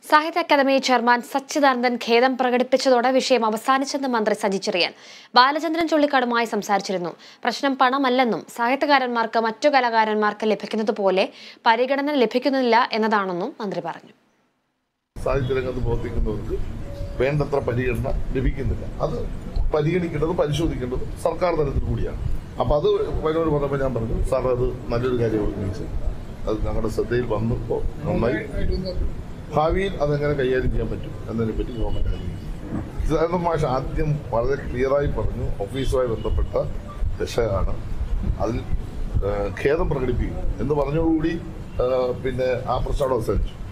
സാഹിത്യ academy chairman Sachidanandan ഖേദം പ്രകടിപ്പിച്ചതോടെ വിഷയം അവസാനിച്ചെന്ന് മന്ത്രി സജി ചെറിയാൻ ബാലചന്ദ്രൻ ചുള്ളിക്കാടുമായി സംസാരിച്ചിരുന്നു പ്രശ്നം പണമല്ലെന്നും സാഹിത്യകാരന്മാർക്ക് മറ്റു കലാകാരന്മാർക്ക് ലഭിക്കുന്നത് പോലെ പരിഗണന ലഭിക്കുന്നില്ല എന്നതാണെന്നും മന്ത്രി പറഞ്ഞു സാഹിത്യരംഗത്ത് പ്രവർത്തിക്കുന്നവർക്ക് വേണ്ടത്ര പരിഗണന ലഭിക്കുന്നില്ല അത് പരിഗണിക്കേണ്ടത് പരിശോധിക്കേണ്ടത് സർക്കാർ തലത്തിൽ കൂടിയാണ് അപ്പൊ അത് വയനോട് പറഞ്ഞപ്പോൾ ഞാൻ പറഞ്ഞു സാർ അത് നല്ലൊരു കാര്യം ഓർഗനൈസ് അത് ഞങ്ങളുടെ ശ്രദ്ധയിൽ വന്നപ്പോൾ നന്നായി ഭാവിയിൽ അതെങ്ങനെ കൈകാര്യം ചെയ്യാൻ പറ്റും എന്നതിനെ പറ്റി ഗവൺമെന്റ് ആലോചിക്കും സദാനന്ദ മാഷ് ആദ്യം വളരെ ക്ലിയറായി പറഞ്ഞു ഓഫീസുമായി ബന്ധപ്പെട്ട രക്ഷയാണ് അതിൽ ആ, ഖേദം പ്രകടിപ്പിക്കും എന്ന് പറഞ്ഞതോടുകൂടി ആ, പിന്നെ ആ പ്രശ്നം അവിടെ അവസാനിച്ചു